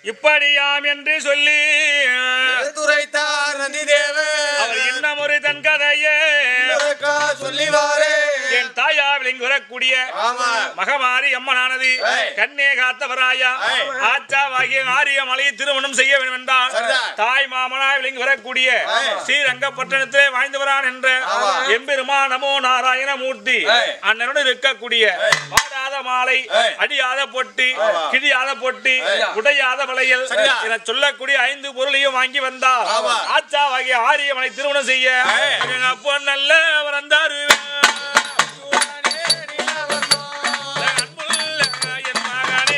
இப்படியாம் என்று சொல்லி துரைத்தார் நந்தி தேவர் அவர் இன்னும் ஒரு தன் கதையே சொல்லிவாரே என் தாயாவில் இங்கு வரக்கூடிய ஆமா மகமாரி அம்மனானது ஏய். கண்ணே காத்தவராயா ஏய். ஆச்சாவாகிய ஆரிய மலையை திருமணம் செய்ய வேண்டும் என்றால் சரிதான். தாய் மாமனாவில் இங்கு வரக்கூடிய ஏய். ஸ்ரீரங்கப்பட்டணத்திலே வாழ்ந்தவரான் என்ற ஆமா. எம்பெருமா நமோ நாராயண மூர்த்தி ஏய். அண்ணனுடன் இருக்கக்கூடிய பாடாத மாலை ஏய். அடியாத பொட்டி ஆமா. கிழியாத பொட்டி ஏய். உடையாத வளையல் சரிதான். என சொல்லக்கூடிய ஐந்து பொருளையும் வாங்கி வந்தார் ஆமா. ஆச்சாவாகிய ஆரியமலை திருமணம் செய்ய ஏய். எங்க அப்பா நல்ல வந்தாரு அன்புள்ள என் மகனே.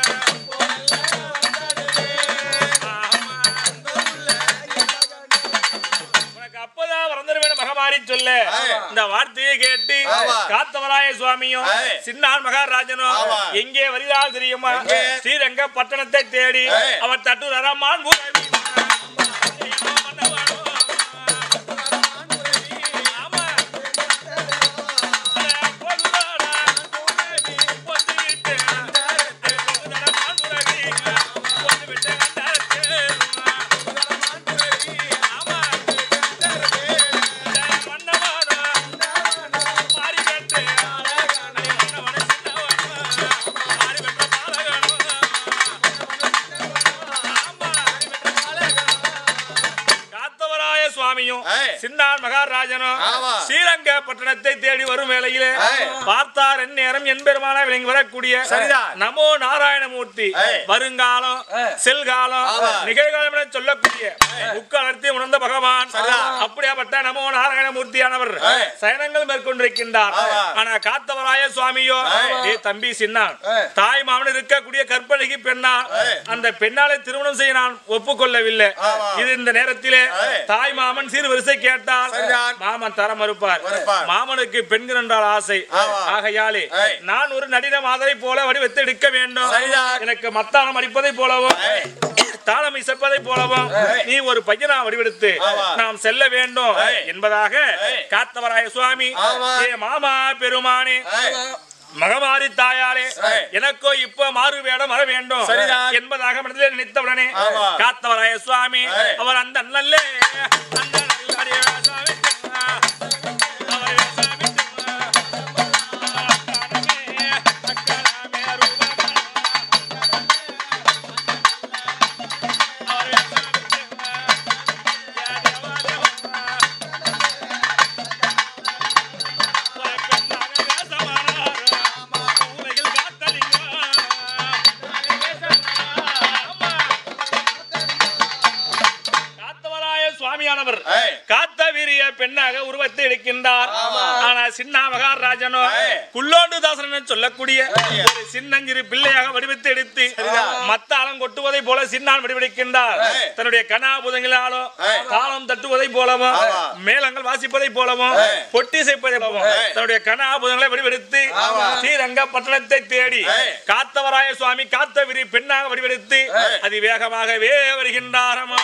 உனக்கு அப்பதான் பிறந்திட வேண்டும் மகமாரி சொல்ல ஏய். இந்த வார்த்தையை கேட்டு ஆமா. காத்தவராய சுவாமியும் ஏய். சின்னான் மகாராஜனும் ஆமா. எங்கே வருகிறார் தெரியுமா எங்கே? ஸ்ரீரங்க பட்டணத்தை தேடி ஏய். அவர் தட்டு ரமான் பூரவி ஆமா காத்தவராய சுவாமியும் ஏய். சின்னான் மகாராஜனும் ஆமா. ஸ்ரீரங்க பட்டணத்தை தேடி வரும் வேளையிலே ஏய். பார்த்தார் எந்நேரம் என்பெருமான விளங்கி வரக்கூடிய சரிதான். நமோ நாராயணமூர்த்தி ஏய். வருங்காலம் ஏய். செல்காலம் ஆமா. நிகழ்காலம் என சொல்லக்கூடிய முக்காலத்தை உணர்ந்த பகவான் சரிதான். அப்படியாப்பட்ட நமோ நாராயணமூர்த்தியானவர் ஏய். சயனங்கள் மேற்கொண்டிருக்கின்றார் ஆமா. ஆனா காத்தவராய சுவாமியோ ஏய். ஏ தம்பி சின்னான் ஏய். தாய் மாமன் இருக்கக்கூடிய கற்பழகி பெண்ணா ஏய். அந்த பெண்ணாலை திருமணம் செய்ய நான் ஒப்புக்கொள்ளவில்லை ஆமா. இது இந்த நேரத்திலே ஏய். தாய் மாமன் சீர் வரிசை கேட்டால் சரிதான். மாமன் தர மறுப்பார் மறுப்பார். மாமனுக்கு பெண்கள் என்றால் ஆசை ஆமா. ஆகையாலே ஏய். நான் ஒரு நடின மாதரை போல வடிவத்தை எடுக்க வேண்டும் சரிதான். எனக்கு மத்தானம் அடிப்பதை போலவும் ஏய். தாளம் இசைப்பதை போலவும் ஏய். நீ ஒரு பையனா வடிவெடுத்து ஆமா. நாம் செல்ல வேண்டும் ஏய். என்பதாக ஏய். காத்தவராய சுவாமி ஆமா. ஏ மாமா பெருமானே மகமாரி தாயாரே ஏய். எனக்கோ இப்ப மாறு வேடம் வர வேண்டும் சரிதான். என்பதாக மனதிலே நினைத்தவுடனே ஆமா. காத்தவராய சுவாமி ஏய். அவர் அந்த நல்ல அந்த நல்லடிய சுவாமி அவர் சுவாமி அக்கணமே, அக்கணமே ரூபமா. அவர் காத்தவராய சுவாமியானவர் ஏய். காத்த வீரிய பெண்ணாக உருவத்தை எடுக்கின்றார் ஆனா சின்ன மகாராஜனோ ஏய். குள்ளோண்டு தாசன் சொல்லக்கூடிய ஏய். ஒரு சின்னஞ்சிறு பிள்ளையாக வடிவத்தை எடுத்து சரிதான். மத்த ஆளம் கொட்டுவதை போல சின்னான் வடிவெடுக்கின்றார் ஏய். தன்னுடைய கனாபுதங்களாலும் ஏய். தாளம் தட்டுவதை போலவும் ஆமா. மேளங்கள் வாசிப்பதை போலவும் ஏய். பொட்டி செய்ப்பதை போலவும் ஏய். தன்னுடைய கனாபுதங்களை வடிவெடுத்து ஆமா. ஸ்ரீரங்க பட்டணத்தை தேடி ஏய். காத்தவராய சுவாமி காத்த விரி பெண்ணாக வடிவெடுத்து ஏய். அதிவேகமாகவே வருகின்றாரமா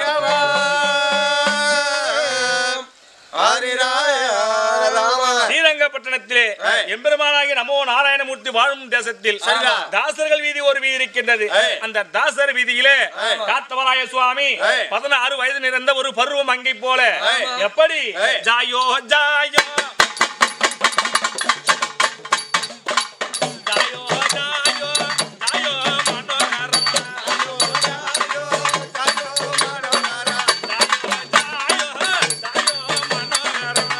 ஸ்ரீரங்கப்பட்டணத்திலே ஏய். எம்பெருமானாகிய நமோ நாராயணமூர்த்தி வாழும் தேசத்தில் சரிதான். தாசர்கள் வீதி ஒரு வீதி இருக்கின்றது ஏய். அந்த தாசர் வீதியிலே ஏய். காத்தவராய சுவாமி ஏய். பதினாறு வயது நிறைந்த ஒரு பருவம் அங்கை போல ஏய். எப்படி ஏய். ஜாயோ ஜாயோ ஜாயோ ஜாயோ ஜாயோ மனோகரமா. ஜாயோ ஜாயோ ஜாயோ மனோகரமா.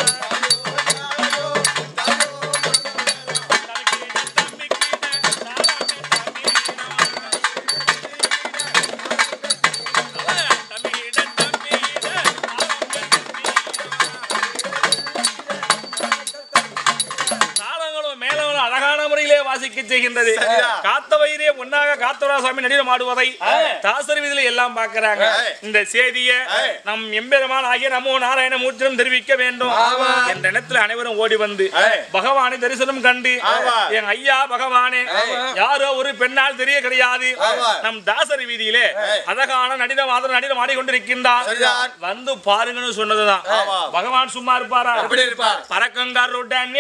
தாளங்களும் மேளங்களும் அழகான முறையிலே வாசிக்க செய்கின்றது சரிதான். காத்த வயிறே ஒன்னாக காத்தவராசாமி நடினம் ஆடுவதை தாசர் விதியில எல்லாம் பார்க்கிறாங்க ஏய். இந்த செய்தியை ஏய். நம் எம்பெருமான் ஆகிய நமோ நாராயண மூர்த்திடம் தெரிவிக்க வேண்டும் ஆமா. என்ற இடத்துல அனைவரும் ஓடி வந்து ஏய். பகவானை தரிசனம் கண்டு ஆமா. என் ஐயா பகவானே ஆமா. யாரோ ஒரு பெண்ணால் தெரிய கிடையாது ஆமா. நம் தாசர் வீதியிலே ஏய். அழகான நடினம் ஆதர நடினம் ஆடிக்கொண்டிருக்கின்றார் சரிதான். வந்து பாருங்கன்னு சொன்னதுதான் ஆமா. பகவான் சும்மா இருப்பாரா எப்படி இருப்பார் பறக்கங்காருடன்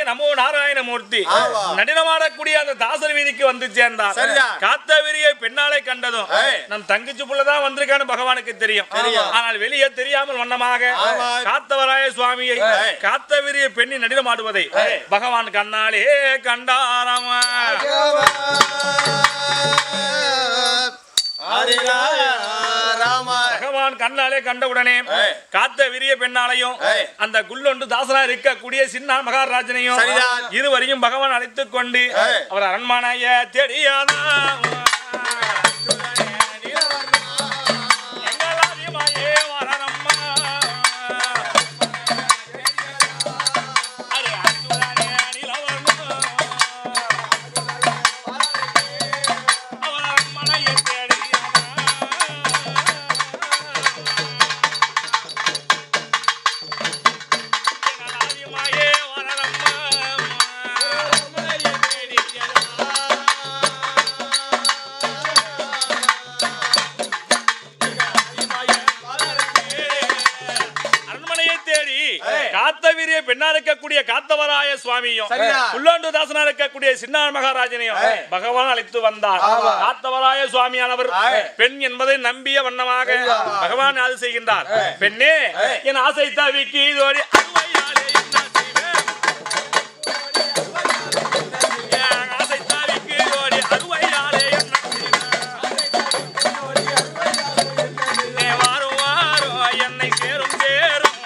நமோ நாராயணமூர்த்தி ஆமா. நடனமாடக்கூடிய அந்த தாசர் வீதிக்கு வந்து சேர்ந்தார் சரிதான். காத்தவரிய பெண்ணாலை கண்டதும் ஏய். நம் தங்கச்சி புள்ளதான் வந்திருக்கான்னு பகவானுக்கு தெரியும் தெரியும். ஆனால் வெளியே தெரியாமல் வண்ணமாக ஆமா. காத்தவராய சுவாமியை ஏய். காத்தவரிய பெண்ணி நடனமாடுவதை பகவான் கண்ணாலே கண்டாராமா ராமா பகவான் கண்ணாலே கண்டவுடனே ஏய். காத்த விரிய பெண்ணாலையும் ஏய். அந்த குள்ளொண்டு தாசனா இருக்கக்கூடிய சின்ன மகாராஜனையும் சரிதான். இருவரையும் பகவான் அழைத்துக் கொண்டு ஏய். அவர் அரண்மனைய தேடியானா எங்களாதியமாயே வரரம்மா. அரு அச்சுதனே நிலவர்மா. அவர் அரண்மனையை தேடியானா. எங்களாதியமாயே வரரம்மா. அரண்மனையை தேடி காத்தவீரிய பெண்ணா இருக்கக்கூடிய காத்தவராய சுவாமியும் சரியா. உள்ளோண்டு தாசனா இருக்கக்கூடிய சின்னார் மகாராஜனையும் பகவான் அழைத்து வந்தார் காத்தவராய சுவாமியானவர் பெண் என்பதை நம்பிய வண்ணமாக பகவான் அது செய்கின்றார் பெண்ணே என் ஆசை தவிக்கு இதோடி அருமையாலே என்ன செய்வேன்? என் ஆசை தவிக்கு இதோடி அருமையாலே என்ன செய்வேன்? ஏ வாரோ வாரோ என்னை சேரும் சேரும்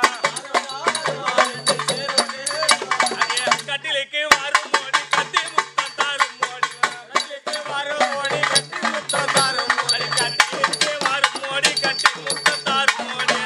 அடியே கட்டிலுக்கு வரும் மோடி கட்டி முத்தம் தரும் மோடி கட்டிலுக்கு வரும் மோடி கட்டி முத்தம் தரும் மோடி கட்டிலுக்கு வரும் மோடி கட்டி முத்தம் தரும் மோடி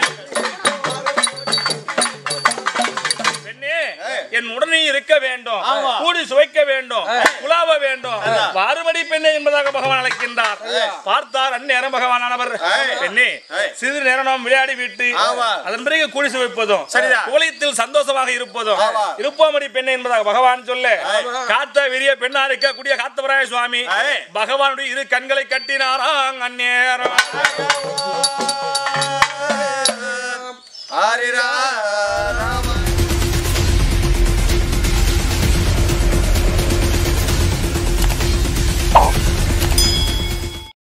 பெண்ணே என் உடனே இருக்க வேண்டும் ஆமா. கூடி சுவைக்க வேண்டும் குலாவ வேண்டும் வாறுபடி பெண்ணே என்பதாக பகவான் அழைக்கின்றார் பார்த்தார் அந்நேரம் பகவானானவர் ஏய். பெண்ணே ஏய். சிறிது நேரம் நாம் விளையாடி விட்டு ஆமா. அதன் பிறகு கூடி சுவைப்பதும் சரிதான். குவலயத்தில் சந்தோஷமாக இருப்பதும் ஆமா. இருப்போமடி பெண்ணே என்பதாக பகவான் சொல்ல காத்த விரிய பெண்ணா இருக்கக்கூடிய காத்தவராய சுவாமி ஏய். பகவானுடைய இரு கண்களை கட்டினாராம் அந்நேரம்